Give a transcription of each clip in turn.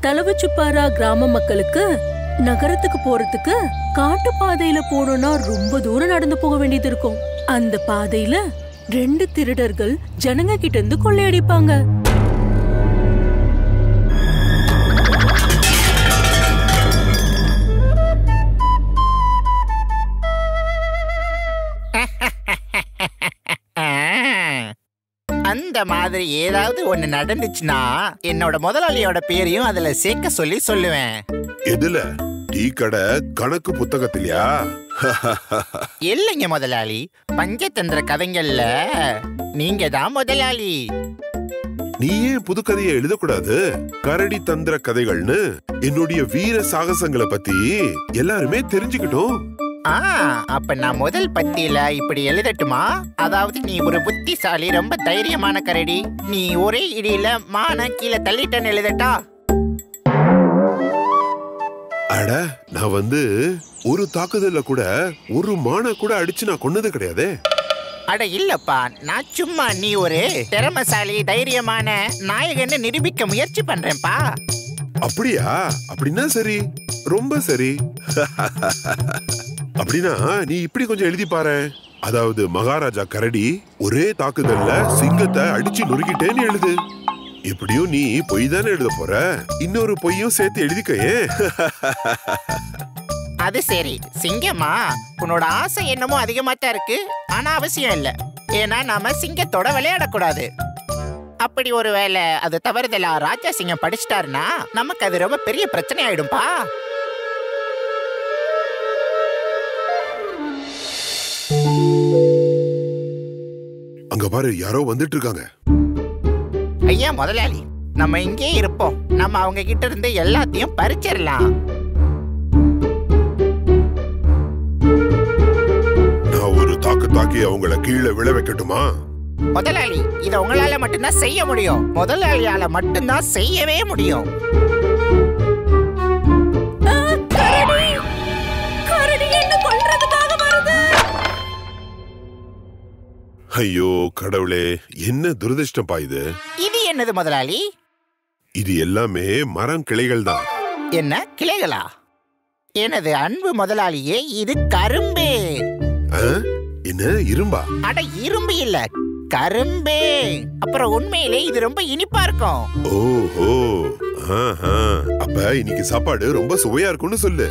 தலவச்சுப்பாரா கிராம மக்களுக்கு நகரத்துக்கு போறதுக்கு காட்டு பாதையில போனோம்னா ரொம்ப தூரம் நடந்து போக வேண்டியது இருக்கும் அந்த பாதையில ரெண்டு திருடர்கள் ஜனங்க கிட்ட இருந்து கொள்ளையடிப்பாங்க ஆ, அந்த மாதிரி ஏதாவது ஒண்ணு நடந்துச்சுன்னா என்னோட முதலாளியோட பேரையும் அதுல சேர்க்க சொல்லி சொல்லுவேன் எதுல டீ கடை கணக்கு புத்தகத்திலயா இல்லைங்க முதலாளி பஞ்சதந்திர கதைங்கள்ல நீங்க தான் முதலாளி நீ ஏன் புதுக்கதையை எழுதக்கூடாது கரடி தந்திர கதைகள்னு என்னுடைய வீர சாகசங்களை பத்தி எல்லாருமே தெரிஞ்சுக்கிட்டோம் ஆ அப்ப நான் முதல் பத்தியில இப்படி எழுதட்டுமா அதாவது நீ ஒரு புத்திசாலி ரொம்ப தைரியமான கரடி நீ ஒரே இடியில மான கீழே தள்ளிட்டேன்னு எழுதட்டா அட நான் வந்து ஒரு தாக்குதல்ல கூட ஒரு மானை கூட அடிச்சு நான் கொன்னது கிடையாதே அட இல்லப்பா நான் சும்மா நீ ஒரு திறமசாலி தைரியமான நாயகன்னு நிரூபிக்க முயற்சி பண்றேன்ப்பா அப்படியா அப்படின்னா சரி ரொம்ப சரி அப்படின்னா நீ இப்படி கொஞ்சம் எழுதி பாரு அதாவது மகாராஜா கரடி ஒரே தாக்குதல்ல சிங்கத்தை அடிச்சு நொறுக்கிட்டேன்னு எழுது இப்படியும் நீ பொய் தானே எழுத போற இன்னொரு பொய்யும் சேர்த்து எழுதிக்கையே அது சரி சிங்கமா உன்னோட ஆசை என்னமோ அதிகமா தான் இருக்கு ஆனா அவசியம் இல்ல ஏன்னா நாம சிங்கத்தோட விளையாடக்கூடாது அப்படி ஒரு வேளை அது தவறுதலா ராஜா சிங்கம் படிச்சிட்டாருன்னா நமக்கு அது ரொம்ப பெரிய பிரச்சனை ஆயிடும்பா அங்க பாரு யாரோ வந்துட்டு இருக்காங்க ஐயா முதலாளி நம்ம இங்கே இருப்போம் நம்ம அவங்க கிட்ட இருந்து எல்லாத்தையும் பறிச்சிடலாம் நான் ஒரு தாக்கு தாக்கி அவங்கள கீழே விழ வைக்கட்டுமா முதலாளி இத உங்களால மட்டும்தான் செய்ய முடியும் முதலாளியால மட்டும்தான் செய்யவே முடியும் கரடி கரடி என்ன கொல்றதுக்காக வருது ஐயோ கடவுளே என்ன துரதிர்ஷ்டப்பா இது இது என்னது முதலாளி இது எல்லாமே மரம் கிளைகள் தான் என்ன கிளைகளா எனது அன்பு முதலாளியே இது கரும்பு என்ன இரும்பா அட இரும்பு இல்ல கரும்பு அப்புறம் உண்மையிலே இது ரொம்ப இனிப்பா இருக்கும் ஓஹோ ஆஹா. அப்ப இன்னைக்கு சாப்பாடு ரொம்ப சுவையா இருக்கும்னு சொல்லு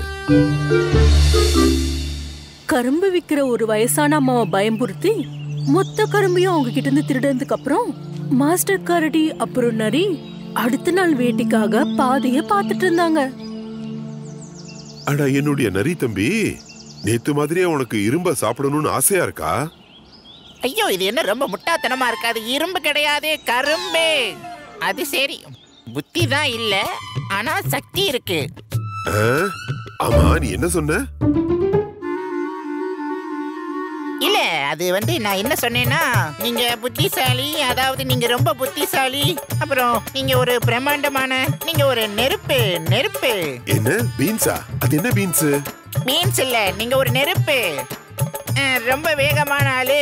கரும்பு விக்கிற ஒரு வயசான அம்மாவை பயம்புறுத்தி மொத்த கரும்பையும் அவங்க கிட்ட இருந்து திருடுறதுக்கு அப்புறம் மாஸ்டர் கரடி அப்புறம் நரி அடுத்த நாள் வேட்டைக்காக பாதைய பார்த்துட்டு இருந்தாங்க அட என்னுடைய நரி தம்பி நேத்து மாதிரியே உனக்கு இரும்ப சாப்பிடணும்னு ஆசையா இருக்கா ஐயோ இது என்ன ரொம்ப முட்டாத்தனமா இருக்காது இரும்பு கிடையாது கரும்பு அது சரி புத்தி தான் இல்ல ஆனா சக்தி இருக்கு ஆ? ஆமா நீ என்ன சொன்ன இல்ல அது வந்து நான் என்ன சொன்னேன்னா நீங்க புத்திசாலி அதாவது நீங்க ரொம்ப புத்திசாலி அப்புறம் நீங்க ஒரு பிரம்மாண்டமான நீங்க ஒரு நெருப்பு நெருப்பு என்ன பீன்ஸா அது என்ன பீன்ஸ் மீன்ஸ் இல்ல நீங்க ஒரு நெருப்பு அஹ், ரொம்ப வேகமான ஆளு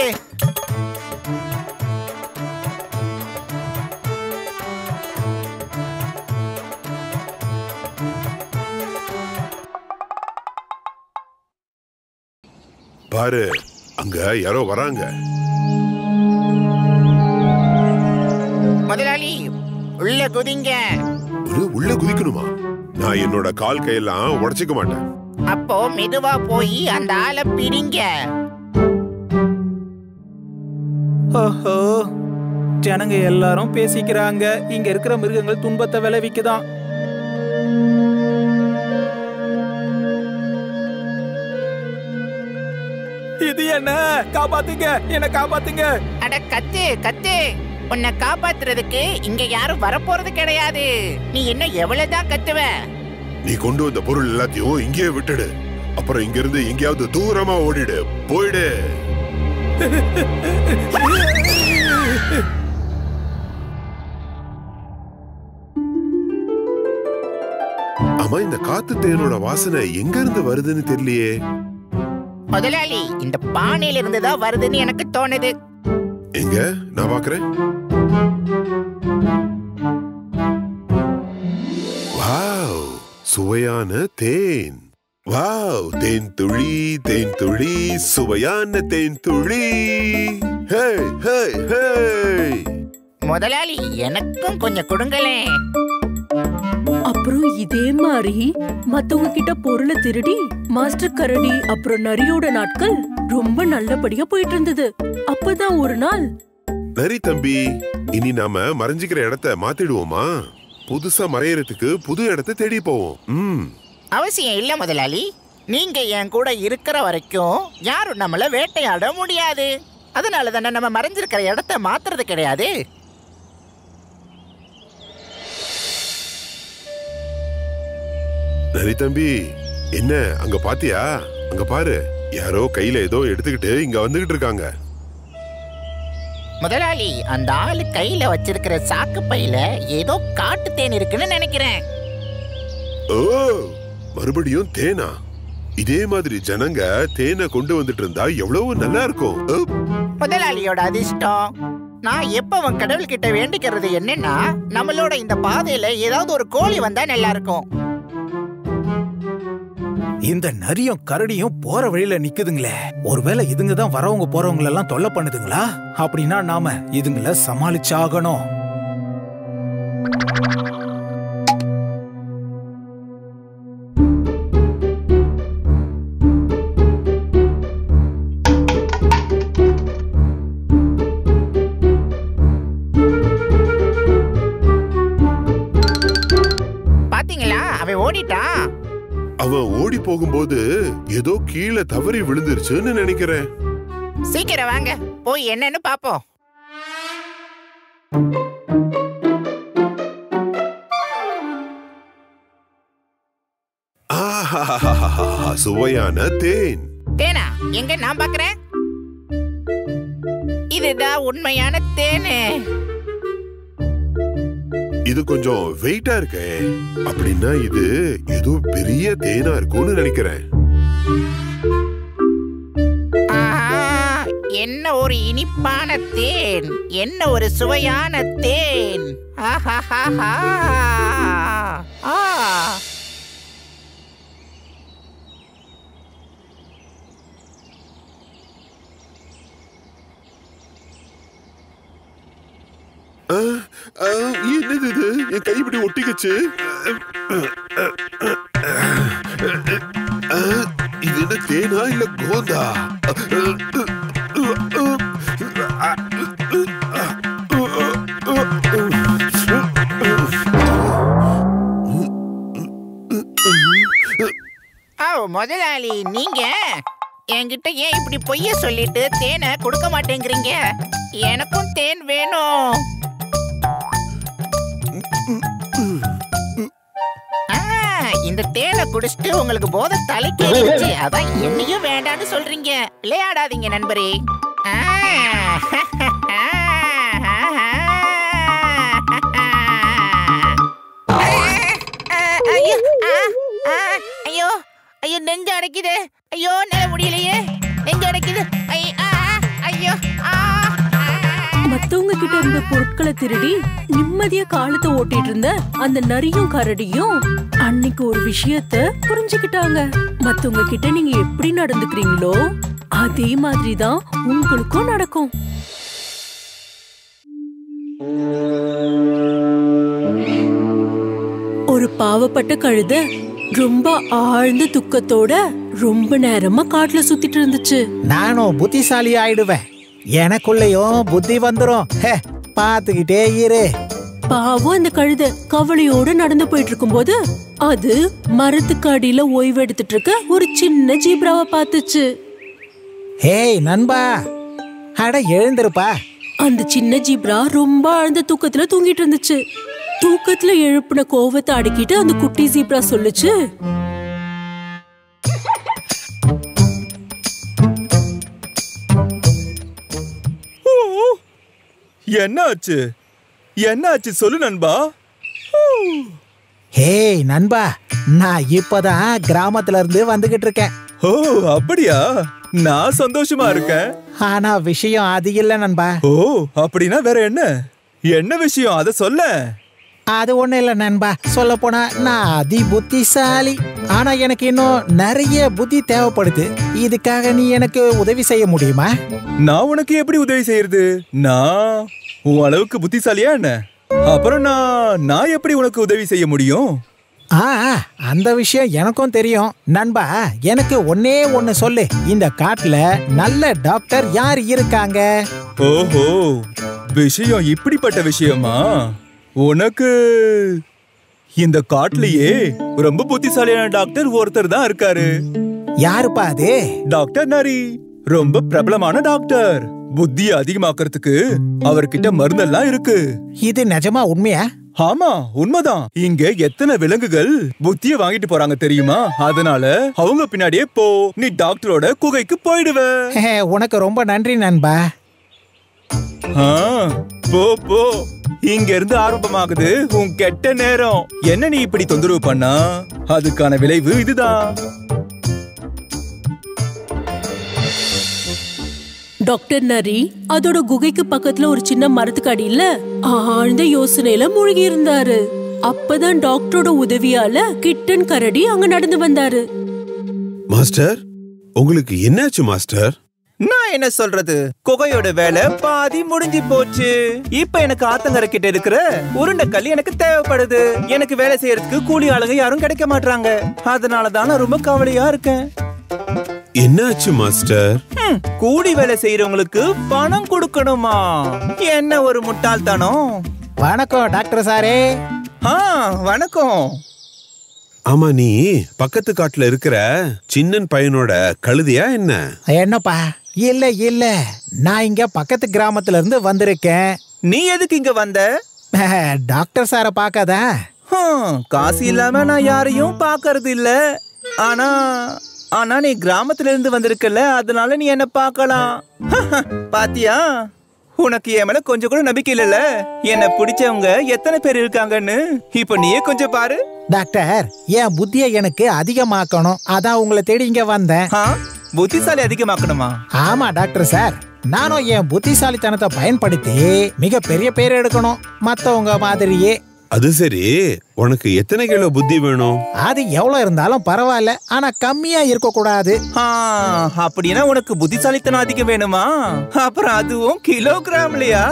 பாரு அங்க யாரோ வராங்க முதலாளி உள்ள குதிங்க ஒரு உள்ள குதிக்கணுமா நான் என்னோட கால் கையெல்லாம் உடைச்சிக்க மாட்டேன் அப்போ மெதுவா போய் அந்த ஆளை பிடிங்க ஓஹோ ஜனங்க எல்லாரும் பேசிக்கிறாங்க இங்க இருக்கிற மிருகங்கள் துன்பத்தை விளைவிக்குதான் இது என்ன காப்பாத்துங்க என்ன காப்பாத்துங்க அட கத்து கத்து உன்னை காப்பாத்துறதுக்கு இங்க யாரும் வரப்போறது கிடையாது நீ இன்னும் எவ்வளவுதான் கத்துவ நீ கொண்டு வந்த பொருள் எல்லாத்தையும் இங்கேயே விட்டுடு அப்புறம் இங்க இருந்து எங்கேயாவது தூரமா ஓடிடு போயிடு ஆமா இந்த காத்து தேனோட வாசனை எங்க இருந்து வருதுன்னு தெரியலையே முதலாளி இந்த பானையில இருந்து தான் வருதுன்னு எனக்கு தோணுது எங்க நான் பாக்குறேன் வா வாவ் சுவையான தேன் வாவ் தேன் துளி தேன் துளி சுவையான தேன் துளி ஹே ஹே ஹே முதலாளி எனக்கும் கொஞ்சம் கொடுங்களேன் அப்புறம் இதே மாதிரி மத்தவங்க கிட்ட பொருளை திருடி மாஸ்டர் கரடி அப்புறம் நரியோட நாட்கள் ரொம்ப நல்லபடியா போயிட்டு இருந்தது அப்பதான் ஒரு நாள் நரி தம்பி இனி நாம மறைஞ்சுக்கிற இடத்த மாத்திடுவோமா புதுசா மறையறதுக்கு புது இடத்த தேடி போவோம் ம் அவசியம் இல்ல முதலாளி நீங்க என் கூட இருக்கிற வரைக்கும் யாரும் நம்மள வேட்டையாட முடியாது அதனால தானே நம்ம மறைஞ்சிருக்கிற இடத்த மாத்துறது கிடையாது நரி தம்பி என்ன அங்க பாத்தியா அங்க பாரு யாரோ கையில ஏதோ எடுத்துக்கிட்டு இங்க வந்துகிட்டு இருக்காங்க முதலாளி அந்த ஆளு கையில வச்சிருக்கிற சாக்கு பையில ஏதோ காட்டு தேன் இருக்குன்னு நினைக்கிறேன் ஓ மறுபடியும் தேனா இதே மாதிரி ஜனங்க தேனை கொண்டு வந்துட்டு இருந்தா எவ்வளவு நல்லா இருக்கும் உப். முதலாளியோட அதிர்ஷ்டம் நான் எப்பவும் கடவுள்கிட்ட வேண்டிக்கிறது என்னன்னா நம்மளோட இந்த பாதையில ஏதாவது ஒரு கோழி வந்தா நல்லா இருக்கும் இந்த நரியும் கரடியும் போற வழியில நிக்குதுங்களே ஒருவேளை இதுங்க தான் வரவங்க போறவங்க எல்லாம் தொல்லை பண்ணுதுங்களா அப்படின்னா நாம இதுங்கள சமாளிச்சாகணும் பாத்தீங்களா அவன் ஓடிட்டான் அவன் ஓடி போகும்போது ஏதோ கீழே தவறி விழுந்துருச்சுன்னு நினைக்கிறேன் சீக்கிரம் வாங்க போய் என்னன்னு பாப்போம் ஆஹாஹாஹாஹா, சுவையான தேன் தேனா எங்க நான் பாக்குறேன் இதுதான் உண்மையான தேனு இது கொஞ்சம் வெயிட்டா இருக்கே அப்படின்னா இது ஏதோ பெரிய தேனா இருக்கும்னு நினைக்கிறேன் ஆஹா, என்ன ஒரு இனிப்பான தேன் என்ன ஒரு சுவையான தேன் ஆஹாஹாஹா. ஆ ஆ, ஆ, என்னது இது என் கை இப்படி ஒட்டிக்கிச்சு ஆ, இது என்ன தேனா இல்ல கோந்தா ஆ முதலாளி நீங்க என்கிட்ட ஏன் இப்படி பொய்ய சொல்லிட்டு தேனை கொடுக்க மாட்டேங்கிறீங்க எனக்கும் தேன் வேணும் ஆ, இந்த தேனை குடிச்சிட்டு உங்களுக்கு போதை தலைக்கு ஏறிடுச்சு அதான் என்னையும் வேண்டான்னு சொல்றீங்க விளையாடாதீங்க நண்பரே ஆ. ஐயோ ஆ, ஆ, ஐயோ ஐயோ நெஞ்சு அடைக்குது ஐயோ நில முடியலையே நெஞ்சு அடைக்குது ஐ, ஆ, ஐயோ ஆ, ஆ. மத்தவங்க கிட்ட இருந்த பொருட்களை திருடி நிம்மதியா காலத்தை ஓட்டிட்டு இருந்த அந்த நரியும் கரடியும் அன்னைக்கு ஒரு விஷயத்த புரிஞ்சுக்கிட்டாங்க மத்தவங்க கிட்ட நீங்க எப்படி நடந்துக்கிறீங்களோ அதே மாதிரி தான் உங்களுக்கும் நடக்கும் ஒரு பாவப்பட்ட கழுத ரொம்ப ஆழ்ந்த துக்கத்தோட ரொம்ப நேரமா காட்டுல சுத்திட்டு இருந்துச்சு நானும் புத்திசாலி ஆயிடுவேன் எனக்குள்ளேயும் புத்தி வந்துரும் ஹே பாத்துக்கிட்டே இரு பாவம் அந்த கழுதை கவலையோட நடந்து போயிட்டு இருக்கும்போது அது மரத்துக்கு அடியில ஓய்வு எடுத்துட்டு இருக்க ஒரு சின்ன ஜீப்ராவை பார்த்துச்சு ஹேய் நண்பா அட எழுந்திருப்பா அந்த சின்ன ஜீப்ரா ரொம்ப ஆழ்ந்த தூக்கத்துல தூங்கிட்டு இருந்துச்சு தூக்கத்துல எழுப்புன கோவத்தை அடக்கிட்டு அந்த குட்டி ஜீப்ரா சொல்லுச்சு என்ன ஆச்சு என்ன ஆச்சு சொல்லு நண்பா ஹேய் நண்பா நான் இப்பதான் கிராமத்துல இருந்து வந்துகிட்டு இருக்கேன் ஓ அப்படியா நான் சந்தோஷமா இருக்கேன் ஆனா விஷயம் அது இல்ல நண்பா ஓ அப்படின்னா வேற என்ன என்ன விஷயம் அத சொல்ல அது ஒண்ணும் இல்ல நண்பா சொல்ல போனா நான் அதி புத்திசாலி ஆனா எனக்கு இன்னும் நிறைய புத்தி தேவைப்படுது இதுக்காக நீ எனக்கு உதவி செய்ய முடியுமா நான் உனக்கு எப்படி உதவி செய்யறது நான் உன் அளவுக்கு புத்திசாலியா என்ன அப்புறம் நான் நான் எப்படி உனக்கு உதவி செய்ய முடியும் ஆ அந்த விஷயம் எனக்கும் தெரியும் நண்பா எனக்கு ஒன்னே ஒன்னு சொல்லு இந்த காட்டுல நல்ல டாக்டர் யார் இருக்காங்க ஓஹோ விஷயம் இப்படிப்பட்ட விஷயமா உனக்கு இந்த காட்டுலயே ரொம்ப புத்திசாலியான டாக்டர் ஒருத்தர் தான் இருக்காரு யாருப்பா அது டாக்டர் நரி ரொம்ப பிரபலமான டாக்டர் புத்திய அதிகமாக்குறதுக்கு அவர்கிட்ட மருந்தெல்லாம் இருக்கு இது நிஜமா உண்மையா ஆமா உண்மைதான் இங்க எத்தனை விலங்குகள் புத்திய வாங்கிட்டு போறாங்க தெரியுமா அதனால அவங்க பின்னாடியே போ நீ டாக்டரோட குகைக்கு போயிடுவ ஹே, உனக்கு ரொம்ப நன்றி நண்பா ஆ, போ போ இங்க இருந்து ஆரம்பமாகுது உன் கெட்ட நேரம் என்ன நீ இப்படி தொந்தரவு பண்ணா அதுக்கான விளைவு இதுதான் டாக்டர் நரி அதோட குகைக்கு பக்கத்துல ஒரு சின்ன மரத்துக்கு அடியில ஆழ்ந்த யோசனையில மூழ்கி இருந்தாரு அப்பதான் டாக்டரோட உதவியால கிட்டன் கரடி அங்க நடந்து வந்தாரு மாஸ்டர் உங்களுக்கு என்னாச்சு மாஸ்டர் நான் என்ன சொல்றது குகையோட வேலை பாதி முடிஞ்சு போச்சு இப்ப எனக்கு ஆத்தங்கரை கிட்ட இருக்கிற உருண்டை கல் எனக்கு தேவைப்படுது எனக்கு வேலை செய்யறதுக்கு கூலி ஆளுங்க யாரும் கிடைக்க மாட்டாங்க அதனாலதான் நான் ரொம்ப கவலையா இருக்கேன் என்னாச்சு மாஸ்டர் ஹம், கூலி வேலை செய்யறவங்களுக்கு பணம் கொடுக்கணுமா என்ன ஒரு முட்டாள்தனம் வணக்கம் டாக்டர் சாரே ஆ வணக்கம் ஆமா நீ பக்கத்து காட்டுல இருக்கிற சின்னன் பையனோட கழுதியா என்ன என்னப்பா இல்ல இல்ல நான் இங்க பக்கத்து கிராமத்துல இருந்து வந்திருக்கேன் நீ எதுக்கு இங்க வந்த டாக்டர் சாரை பார்க்காதா ஹம், காசு இல்லாம நான் யாரையும் பார்க்கறது இல்ல ஆனா ஆனா நீ கிராமத்துல இருந்து வந்திருக்கல அதனால நீ என்ன பார்க்கலாம் பாத்தியா உனக்கு என் மேல கொஞ்சம் கூட நம்பிக்கை இல்லைல்ல என்ன பிடிச்சவங்க எத்தனை பேர் இருக்காங்கன்னு இப்ப நீயே கொஞ்சம் பாரு டாக்டர் என் புத்தியை எனக்கு அதிகமாக்கணும் அதான் உங்களை தேடி இங்க வந்தேன் ஆ, புத்திசாலி அதிகமாக்கணுமா ஆமா டாக்டர் சார் நானும் என் புத்திசாலித்தனத்தை பயன்படுத்தி மிக பெரிய பேர் எடுக்கணும் மத்தவங்க மாதிரியே அது சரி உனக்கு எத்தனை கிலோ புத்தி வேணும் அது எவ்வளவு இருந்தாலும் பரவாயில்ல ஆனா கம்மியா இருக்க கூடாது ஆ, அப்படின்னா உனக்கு புத்திசாலித்தனம் அதிகம் வேணுமா அப்புறம் அதுவும் கிலோகிராம்லயா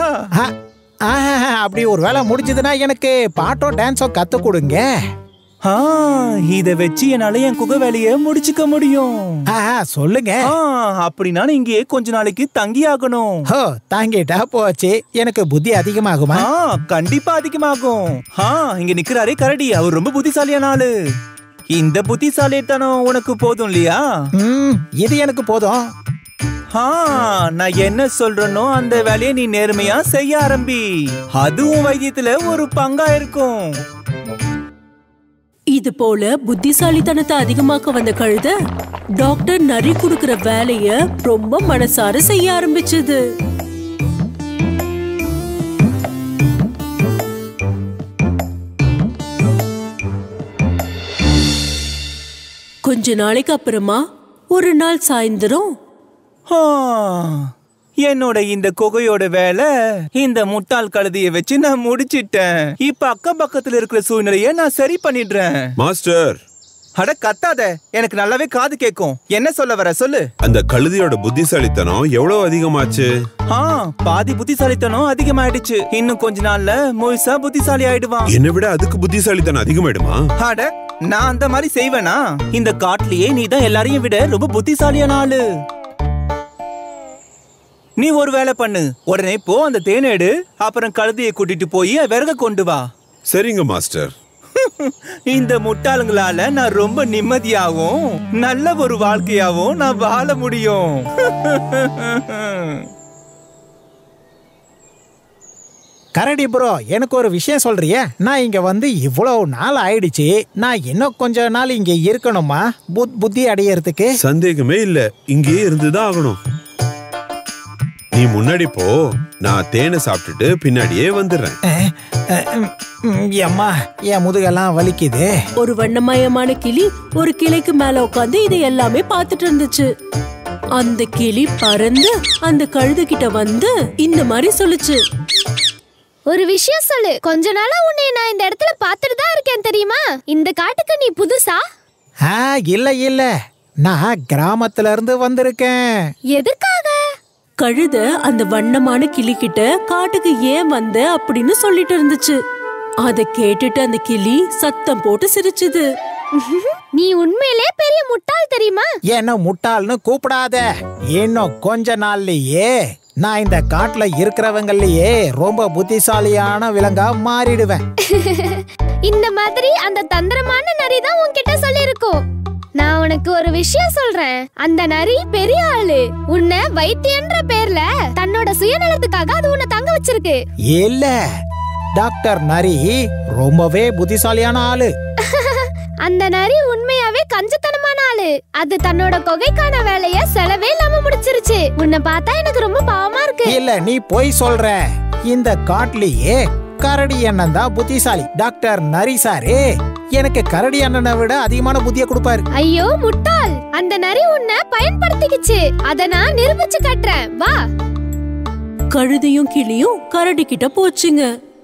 அப்படி ஒரு வேலை முடிஞ்சதுன்னா எனக்கு பாட்டோ டான்ஸோ கத்து கொடுங்க ஆ, இத வச்சு என்னால என் குகை வேலைய முடிச்சுக்க முடியும் ஆஹா, சொல்லுங்க ஆ, அப்படின்னா நீ இங்கேயே கொஞ்ச நாளைக்கு தங்கி ஆகணும் ஹோ தாங்கிட்டா போச்சு எனக்கு புத்தி அதிகமாகுமா ஆ, கண்டிப்பா அதிகமாகும் ஆ, இங்க நிக்கிறாரே கரடி அவர் ரொம்ப புத்திசாலியான ஆளு இந்த புத்திசாலித்தனம் உனக்கு போதும் இல்லையா ம், இது எனக்கு போதும் ஆ, நான் என்ன சொல்றேனோ அந்த வேலையை நீ நேர்மையா செய்ய ஆரம்பி அதுவும் வைத்தியத்துல ஒரு பங்கா இருக்கும் இது போல புத்திசாலித்தனத்தை அதிகமாக்க வந்த கழுத டாக்டர் நரி குடுக்கிற வேலைய ரொம்ப மனசார செய்ய ஆரம்பிச்சது கொஞ்ச நாளைக்கு அப்புறமா ஒரு நாள் சாயந்தரம் ஆ, என்னோட இந்த குகையோட வேலை இந்த முட்டாள் கழுதிய வச்சு நான் முடிச்சிட்டேன் இப்ப அக்கம் பக்கத்துல இருக்கிற சூழ்நிலைய நான் சரி பண்ணிடுறேன் மாஸ்டர் அட கத்தாத எனக்கு நல்லாவே காது கேக்கும் என்ன சொல்ல வர சொல்லு அந்த கழுதியோட புத்திசாலித்தனம் எவ்வளவு அதிகமாச்சு ஆ பாதி புத்திசாலித்தனம் அதிகமாயிடுச்சு இன்னும் கொஞ்ச நாள்ல முழுசா புத்திசாலி ஆயிடுவான் என்னை விட அதுக்கு புத்திசாலித்தனம் அதிகமாயிடுமா அட நான் அந்த மாதிரி செய்வேனா இந்த காட்டுலயே நீ தான் எல்லாரையும் விட ரொம்ப புத்திசாலியான ஆளு நீ ஒரு வேலை பண்ணு உடனே போ அந்த தேனை எடு அப்புறம் கழுதையை கூட்டிட்டு போய் விறக கொண்டு வா சரிங்க மாஸ்டர் இந்த முட்டாளுங்களால நான் ரொம்ப நிம்மதியாவும் நல்ல ஒரு வாழ்க்கையாவும் நான் வாழ முடியும் கரடி ப்ரோ எனக்கு ஒரு விஷயம் சொல்றிய நான் இங்க வந்து இவ்வளவு நாள் ஆயிடுச்சு நான் இன்னும் கொஞ்ச நாள் இங்க இருக்கணுமா புத் புத்தி அடையறதுக்கு சந்தேகமே இல்ல இங்கேயே இருந்துதான் ஆகணும் நீ முன்னாடி போ நான் தேனை சாப்பிட்டுட்டு பின்னாடியே வந்துடுறேன் அஹ், அஹ், ம், ம், அம்மா என் முதுகெல்லாம் வலிக்குது ஒரு வண்ணமயமான கிளி ஒரு கிளைக்கு மேல உட்காந்து இதை எல்லாமே பார்த்துட்டு இருந்துச்சு அந்த கிளி பறந்து அந்த கழுது கிட்ட வந்து இந்த மாதிரி சொல்லுச்சு ஒரு விஷயம் சொல்லு கொஞ்ச நாளா உன்னை நான் இந்த இடத்துல பார்த்துட்டு தான் இருக்கேன் தெரியுமா இந்த காட்டுக்கு நீ புதுசா ஆ இல்ல இல்ல நான் கிராமத்துல இருந்து வந்திருக்கேன் எதுக்காக கழுத அந்த வண்ணமான கிளி கிட்ட காட்டுக்கு ஏன் வந்த அப்படின்னு சொல்லிட்டு இருந்துச்சு அத கேட்டுட்டு அந்த கிளி சத்தம் போட்டு சிரிச்சுது நீ உண்மையிலே பெரிய முட்டாள் தெரியுமா என்ன முட்டாள்னு கூப்பிடாத இன்னும் கொஞ்ச நாள்லயே நான் இந்த காட்டுல இருக்கிறவங்களையே ரொம்ப புத்திசாலியான விலங்கா மாறிடுவேன் இந்த மாதிரி அந்த தந்திரமான நரி தான் உன்கிட்ட சொல்லிருக்கோம் நான் உனக்கு ஒரு விஷயம் சொல்றேன் அந்த நரி பெரிய ஆளு உன்னை வைத்தியன்ற பேர்ல தன்னோட சுயநலத்துக்காக அது உன்னை தங்க வச்சிருக்கு இல்ல டாக்டர் நரி ரொம்பவே புத்திசாலியான ஆளு அந்த நரி உண்மையாவே கஞ்சத்தனமான ஆளு அது தன்னோட கொகைக்கான வேலைய செலவே இல்லாம முடிச்சிருச்சு உன்னை பார்த்தா எனக்கு ரொம்ப பாவமா இருக்கு இல்ல நீ போய் சொல்ற இந்த காட்டுலயே கரடி அண்ணன் தான் புத்திசாலி டாக்டர் நரி சாரு எனக்கு கரடி அண்ணனை விட அதிகமான புத்திய கொடுப்பாரு ஐயோ முட்டாள் அந்த நரி உன்னை பயன்படுத்திக்கிச்சு அத நான் நிரூபிச்சு கட்டுறேன் வா கழுதையும் கிளியும் கரடி கிட்ட போச்சுங்க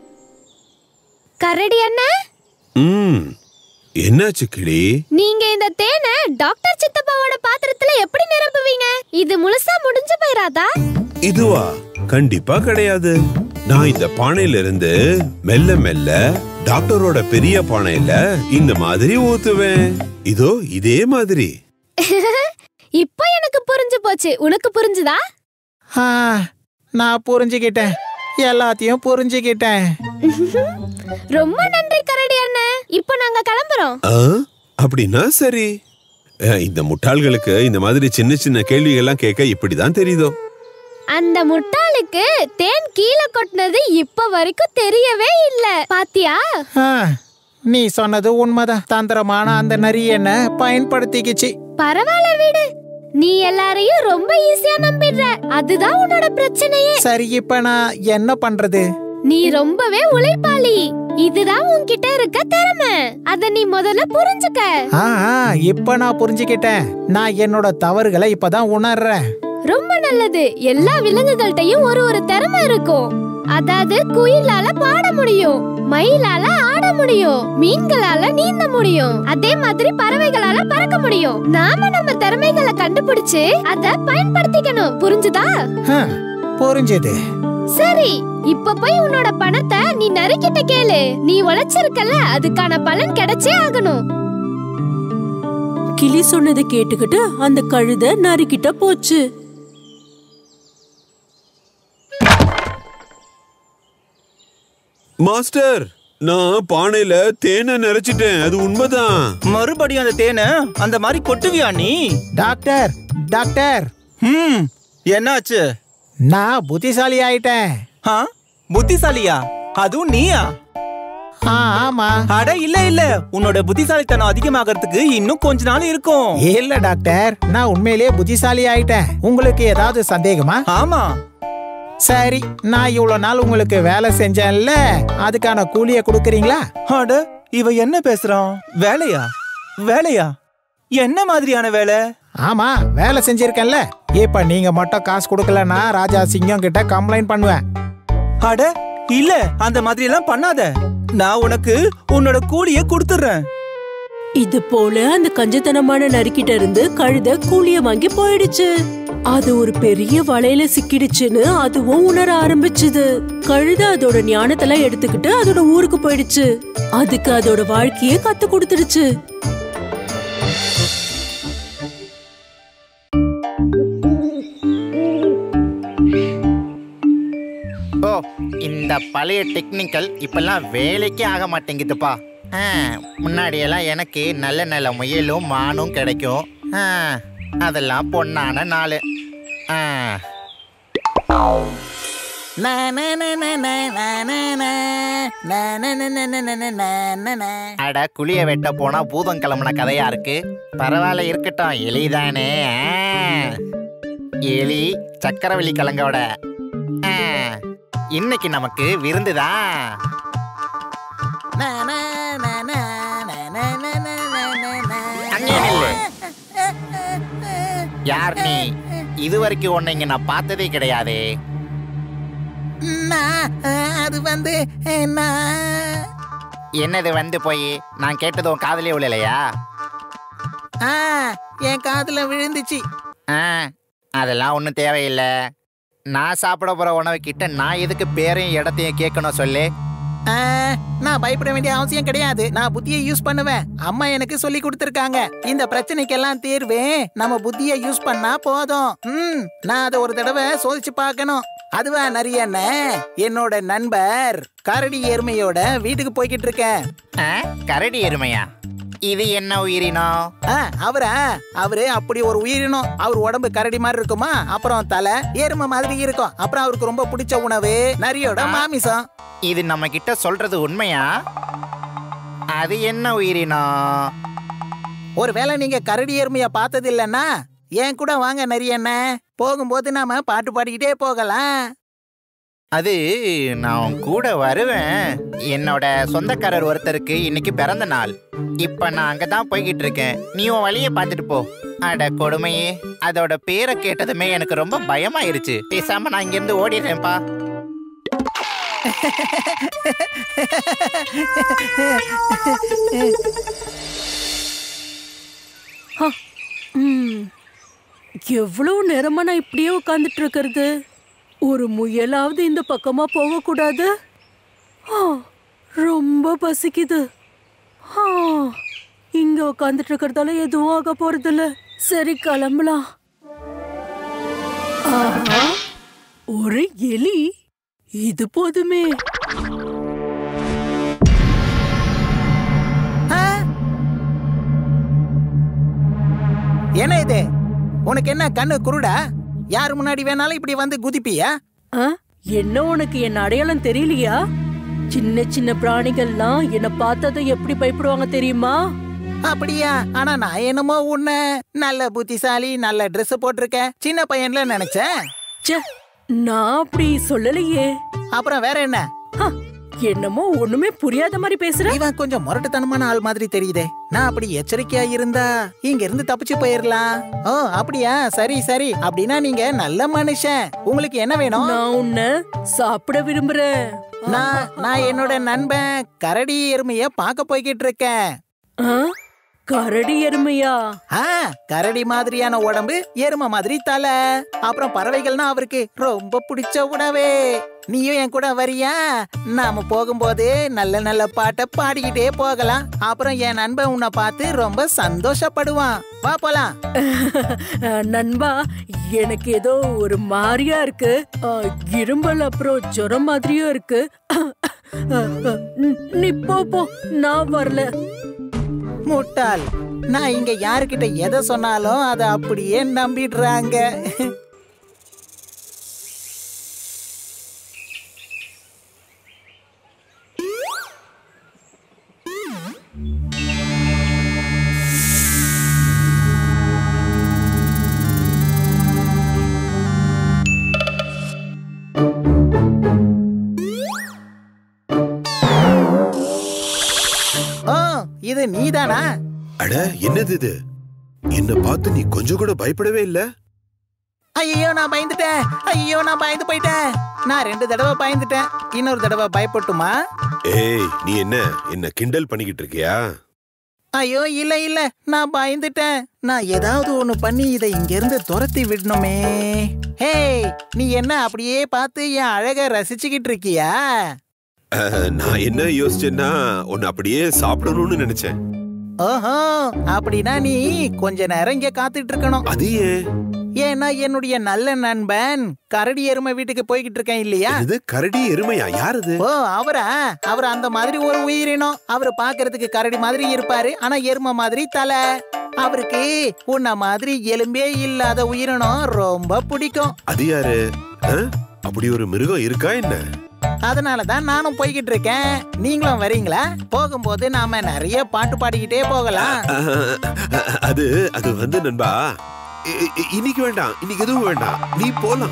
கரடி அண்ணன் ம் என்னாச்சு கிளி நீங்க இந்த தேனை டாக்டர் சித்தப்பாவோட பாத்திரத்துல எப்படி நிரப்புவீங்க இது முழுசா முடிஞ்சு போயிராதா இதுவா கண்டிப்பா கிடையாது நான் இந்த பானையில இருந்து மெல்ல மெல்ல டாக்டரோட பெரிய பானையில இந்த மாதிரி ஊத்துவேன் இதோ இதே மாதிரி இப்போ எனக்கு புரிஞ்சு போச்சு உனக்கு புரிஞ்சுதா ஆ, நான் புரிஞ்சுக்கிட்டேன் எல்லாத்தையும் புரிஞ்சுக்கிட்டேன் ரொம்ப நன்றி கரடி அண்ணன் இப்போ நாங்க கிளம்புறோம் ஆ, அப்படின்னா சரி அஹ், இந்த முட்டாள்களுக்கு இந்த மாதிரி சின்ன சின்ன கேள்விகள்லாம் கேட்க இப்படிதான் தெரியுதோ அந்த முட்டாளுக்கு தேன் கீழே கொட்டினது இப்ப வரைக்கும் தெரியவே இல்ல பாத்தியா ஆ, நீ சொன்னது உண்மைதான் தந்திரமான அந்த நரி என்ன பயன்படுத்திக்கிச்சு பரவாயில்ல விடு நீ எல்லாரையும் ரொம்ப ஈஸியா நம்பிடுற அதுதான் உன்னோட பிரச்சனையே சரி இப்ப நான் என்ன பண்றது நீ ரொம்பவே உழைப்பாளி இதுதான் உன்கிட்ட இருக்க திறமை அத நீ முதல்ல புரிஞ்சுக்க ஆ ஆ, இப்ப நான் புரிஞ்சுக்கிட்டேன் நான் என்னோட தவறுகளை இப்பதான் உணர்றேன் ரொம்ப நல்லது எல்லா விலங்குகள்கிட்டயும் ஒரு ஒரு திறமை இருக்கும் அதாவது குயிலால பாட முடியும் மயிலால ஆட முடியும் மீன்களால நீந்த முடியும் அதே மாதிரி பறவைகளால பறக்க முடியும் நாம நம்ம திறமைகளை கண்டுபிடிச்சு அத பயன்படுத்திக்கணும் புரிஞ்சுதா ஆ, புரிஞ்சுது சரி இப்ப போய் உன்னோட பணத்தை நீ நறுக்கிட்ட கேளு நீ உழைச்சிருக்கல அதுக்கான பலன் கிடைச்சே ஆகணும் கிளி சொன்னதை கேட்டுக்கிட்டு அந்த கழுதை நரிக்கிட்ட போச்சு மாஸ்டர் நான் பானையில தேனை நிறைச்சிட்டேன் அது உண்மைதான் மறுபடியும் அந்த தேனை அந்த மாதிரி கொட்டுவியா நீ டாக்டர் டாக்டர் ம் என்னாச்சு நான் புத்திசாலி ஆயிட்டேன் ஆ புத்திசாலியா அதுவும் நீயா ஆ, ஆமா அட இல்ல இல்ல உன்னோட புத்திசாலித்தனம் அதிகமாகறதுக்கு இன்னும் கொஞ்ச நாள் இருக்கும் இல்ல டாக்டர் நான் உண்மையிலேயே புத்திசாலி ஆயிட்டேன் உங்களுக்கு ஏதாவது சந்தேகமா ஆமா சரி நான் இவ்வளவு நாள் உங்களுக்கு வேலை செஞ்சேன்ல அதுக்கான கூலிய கொடுக்கறீங்களா அட இவ என்ன பேசுறான் வேலையா வேலையா என்ன மாதிரியான வேலை ஆமா வேலை செஞ்சிருக்கேன்ல இப்ப நீங்க மட்டும் காசு கொடுக்கலன்னா ராஜா சிங்கம் கிட்ட கம்ப்ளைண்ட் பண்ணுவேன் அட இல்ல அந்த மாதிரி எல்லாம் பண்ணாத நான் உனக்கு உன்னோட கூலிய கொடுத்துறேன் இது போல அந்த கஞ்சத்தனமான நரிக்கிட்ட இருந்து கழுத கூலிய வாங்கி போயிடுச்சு அது ஒரு பெரிய வலையில சிக்கிடுச்சுன்னு அதுவும் உணர ஆரம்பிச்சுது கழுத அதோட ஞானத்தெல்லாம் எடுத்துக்கிட்டு அதோட ஊருக்கு போயிடுச்சு அதுக்கு அதோட வாழ்க்கையே கத்து கொடுத்துடுச்சு ஓ இந்த பழைய டெக்னிக்கல் இப்பெல்லாம் வேலைக்கே ஆக மாட்டேங்குதுப்பா ஆ, முன்னாடியெல்லாம் எனக்கு நல்ல நல்ல முயலும் மானும் கிடைக்கும் ஆ, அதெல்லாம் பொண்ணான நாள் ஆ. அட குழிய வெட்ட போனா பூதம் கிளம்புன கதையா இருக்கு பரவாயில்ல இருக்கட்டும் எலிதானே ஆ. எலி சக்கரவள்ளி கலங்கோட ஆ, இன்னைக்கு நமக்கு விருந்துதான் அங்கே நில்லு. யார் நீ இதுவரைக்கும் உன்னை இங்க நான் பார்த்ததே கிடையாதே நான் அது வந்து நான் என்னது வந்து போய் நான் கேட்டது உன் காதலே விழலையா ஆ என் காதுல விழுந்துச்சு ஆ அதெல்லாம் ஒன்றும் தேவையில்லை நான் சாப்பிட போற உணவு கிட்ட நான் எதுக்கு பேரையும் இடத்தையும் கேட்கணும் சொல்லு ஆ, நான் பயப்பட வேண்டிய அவசியம் கிடையாது நான் புத்தியை யூஸ் பண்ணுவேன் அம்மா எனக்கு சொல்லி கொடுத்துருக்காங்க இந்த பிரச்சனைக்கெல்லாம் தீர்வு நம்ம புத்தியை யூஸ் பண்ணா போதும் ம் நான் அதை ஒரு தடவை சோதிச்சு பார்க்கணும் அதுவா நிறைய என்னோட நண்பர் கரடி எருமையோட வீட்டுக்கு போய்கிட்டு இருக்கேன் ஆ கரடி எருமையா இது என்ன உயிரினம் ஆ, அவரா அவரு அப்படி ஒரு உயிரினம் அவர் உடம்பு கரடி மாதிரி இருக்குமா அப்புறம் தலை எருமை மாதிரி இருக்கும் அப்புறம் அவருக்கு ரொம்ப பிடிச்ச உணவு நரியோட மாமிசம் இது நம்ம கிட்ட சொல்றது உண்மையா அது என்ன உயிரினம் ஒருவேளை நீங்க கரடி எருமைய பார்த்தது இல்லைன்னா என் கூட வாங்க நிறைய என்ன போகும்போது நாம பாட்டு பாடிக்கிட்டே போகலாம் அது நான் உன் கூட வருவேன் என்னோட சொந்தக்காரர் ஒருத்தருக்கு இன்னைக்கு பிறந்த நாள் இப்ப நான் அங்கதான் போய்கிட்டு இருக்கேன் நீ உன் வழியை பார்த்துட்டு போ அட கொடுமையே அதோட பேரை கேட்டதுமே எனக்கு ரொம்ப பயமாயிருச்சு பேசாம நான் இங்க இருந்து ஓடிடுறேன்ப்பா ஹ, ம். எவ்வளவு நேரமா நான் இப்படியே உட்காந்துட்டு இருக்கிறது ஒரு முயலாவது இந்த பக்கமா போகக்கூடாது ஆ, ரொம்ப பசிக்குது ஆ, இங்க உட்காந்துட்டு இருக்கிறதால எதுவும் ஆக போறதில்ல சரி கிளம்பலாம் ஆஹா, ஒரு எலி இது போதுமே ஆ? என்ன இது உனக்கு என்ன கண்ணு குருடா யார் முன்னாடி வேணாலும் இப்படி வந்து குதிப்பியா ஆ? என்ன உனக்கு என் அடையாளம் தெரியலையா சின்ன சின்ன பிராணிகள்லாம் என்ன பார்த்ததும் எப்படி பயப்படுவாங்க தெரியுமா அப்படியா ஆனா நான் என்னமோ உன்னை நல்ல புத்திசாலி நல்ல Dress போட்டிருக்க சின்ன பையன்ல நினைச்சேன் ச்சே நான் அப்படி சொல்லலையே அப்புறம் வேற என்ன ஹ, என்னமோ ஒண்ணுமே புரியாத மாதிரி பேசுற இவன் கொஞ்சம் முரட்டுத்தனமான ஆள் மாதிரி தெரியுதே நான் அப்படி எச்சரிக்கையா இருந்தா இங்க இருந்து தப்பிச்சு போயிரலாம் ஓ அப்படியா சரி சரி அப்படின்னா நீங்க நல்ல மனுஷன் உங்களுக்கு என்ன வேணும் நான் உன்னை சாப்பிட விரும்புறேன் நான் நான் என்னோட நண்பன் கரடி எருமைய பார்க்க போய்கிட்டு இருக்கேன் ஆ? கரடி எருமையா ஆ கரடி மாதிரியான உடம்பு எருமை மாதிரி தலை அப்புறம் பறவைகள்னா அவருக்கு ரொம்ப பிடிச்ச உணவே நீயும் என் கூட வரியா நாம போகும்போது நல்ல நல்ல பாட்டை பாடிக்கிட்டே போகலாம் அப்புறம் என் நண்பன் உன்னை பார்த்து ரொம்ப சந்தோஷப்படுவான் வா போலாம் அஹ், நண்பா எனக்கு ஏதோ ஒரு மாதிரியா இருக்கு அஹ், இருமல் அப்புறம் ஜுரம் மாதிரியும் இருக்கு அஹ், அஹ், நீ போ போ நான் வரல முட்டாள் நான் இங்க யாருக்கிட்ட எதை சொன்னாலும் அதை அப்படியே நம்பிடுறாங்க ஓ இது நீதானா அட என்னது இது என்ன பார்த்து நீ கொஞ்சம் கூட பயப்படவே இல்ல ஐயோ நான் பயந்துட்டேன் ஐயோ நான் பயந்து போயிட்டேன் நான் ரெண்டு தடவை பயந்துட்டேன் இன்னொரு தடவை பயப்பட்டுமா ஏய் நீ என்ன என்ன கிண்டல் பண்ணிக்கிட்டு இருக்கியா ஐயோ இல்ல இல்ல நான் பயந்துட்டேன் நான் ஏதாவது ஒண்ணு பண்ணி இதை இங்க இருந்து துரத்தி விடணுமே ஹேய் நீ என்ன அப்படியே பார்த்து என் அழக ரசிச்சுக்கிட்டு இருக்கியா அஹ், நான் என்ன யோசிச்சேன்னா உன்னை அப்படியே சாப்பிடணும்னு நினைச்சேன் ஓஹோ அப்படின்னா நீ கொஞ்ச நேரம் இங்க காத்துட்டு இருக்கணும் அது ஏன் ஏன்னா என்னுடைய நல்ல நண்பன் கரடி எருமை வீட்டுக்கு போய்கிட்டு இருக்கேன் இல்லையா இது கரடி எருமையா யார் அது ஓ அவரா அவர் அந்த மாதிரி ஒரு உயிரினம் அவரு பாக்குறதுக்கு கரடி மாதிரி இருப்பாரு ஆனா எருமை மாதிரி தலை அவருக்கு உன்ன மாதிரி எலும்பே இல்லாத உயிரினம் ரொம்ப பிடிக்கும் அது யாரு அஹ், அப்படி ஒரு மிருகம் இருக்கா என்ன அதனால தான் நானும் போய்கிட்டு இருக்கேன் நீங்களும் வரீங்களா போகும்போது நாம நிறைய பாட்டு பாடிக்கிட்டே போகலாம் அஹ், அது அது வந்து நண்பா இ- இ- இன்னைக்கு வேண்டாம் இன்னைக்கு எதுவும் வேண்டாம் நீ போலாம்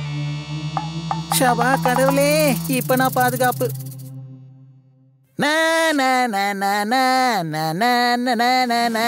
ஷபா கடவுளே இப்ப நான் பாதுகாப்பு நா, நா, நா, நா, நா, நா, நா, நா, நா, நா, நா.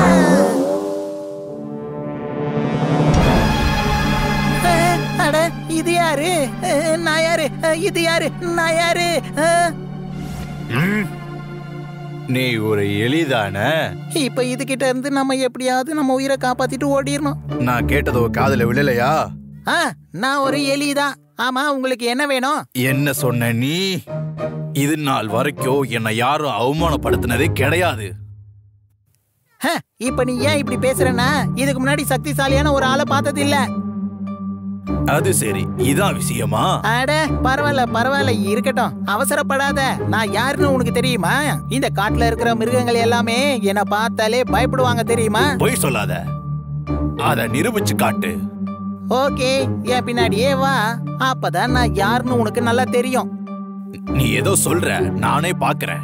அஹ், அட இது யாரு அஹ், நான் யாரு அஹ், இது யாரு நான் யாரு அஹ், ம். நீ ஒரு எலிதானே இப்ப இது கிட்ட இருந்து நம்ம எப்படியாவது நம்ம உயிரை காப்பாத்திட்டு ஓடிடணும் நான் கேட்டதோ காதுல விழலையா ஆ நான் ஒரு எலிதான் ஆமா உங்களுக்கு என்ன வேணும் என்ன சொன்ன நீ இது நாள் வரைக்கும் என்னை யாரும் அவமானப்படுத்தினதே கிடையாது ஹ, இப்ப நீ ஏன் இப்படி பேசுறேன்னா இதுக்கு முன்னாடி சக்திசாலியான ஒரு ஆளை பார்த்தது இல்ல அது சரி இதான் விஷயமா அட பரவாயில்ல பரவாயில்ல இருக்கட்டும் அவசரப்படாத நான் யாருன்னு உனக்கு தெரியுமா இந்த காட்டுல இருக்கிற மிருகங்கள் எல்லாமே என்ன பார்த்தாலே பயப்படுவாங்க தெரியுமா பொய் சொல்லாத அத நிரூபிச்சு காட்டு ஓகே என் பின்னாடியே வா அப்பதான் நான் யாருன்னு உனக்கு நல்லா தெரியும் நீ ஏதோ சொல்ற நானே பாக்குறேன்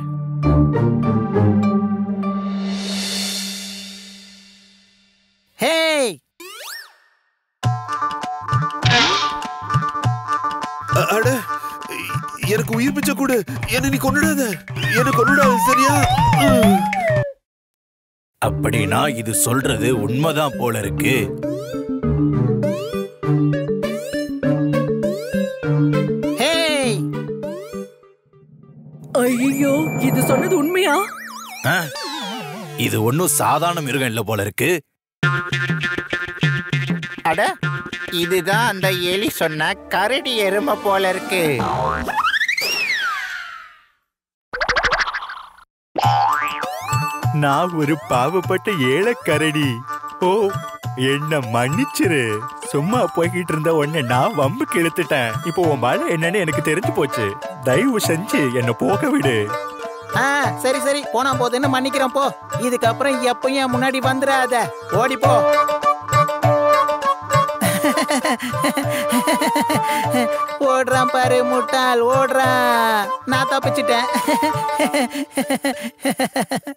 ஹேய் அ- அட எனக்கு உயிர் பிச்சை கொடு என்ன நீ கொண்டுடாத என்ன கொண்டுடாத சரியா உம். அப்படின்னா இது சொல்றது உண்மைதான் போல இருக்கு ஹேய் ஐயோ இது சொன்னது உண்மையா ஆ? இது ஒன்னும் சாதாரண மிருகம் இல்ல போல இருக்கு அட இதுதான் அந்த எலி சொன்ன கரடி எருமை போல இருக்கு நான் ஒரு பாவப்பட்ட ஏழக்கரடி ஓ என்ன மன்னிச்சிரு சும்மா போய்கிட்டு இருந்த உடனே நான் வம்புக்கு இழுத்துட்டேன் இப்போ உன் மேல என்னன்னு எனக்கு தெரிஞ்சு போச்சு தயவு செஞ்சு என்ன போக விடு ஆ சரி சரி போனா போதுன்னு மன்னிக்கிறேன் போ இதுக்கப்புறம் எப்பயும் என் முன்னாடி வந்துடாத ஓடி போ ஓடுறான் பாரு முட்டாள் ஓடுறான் நான் தப்பிச்சிட்டேன்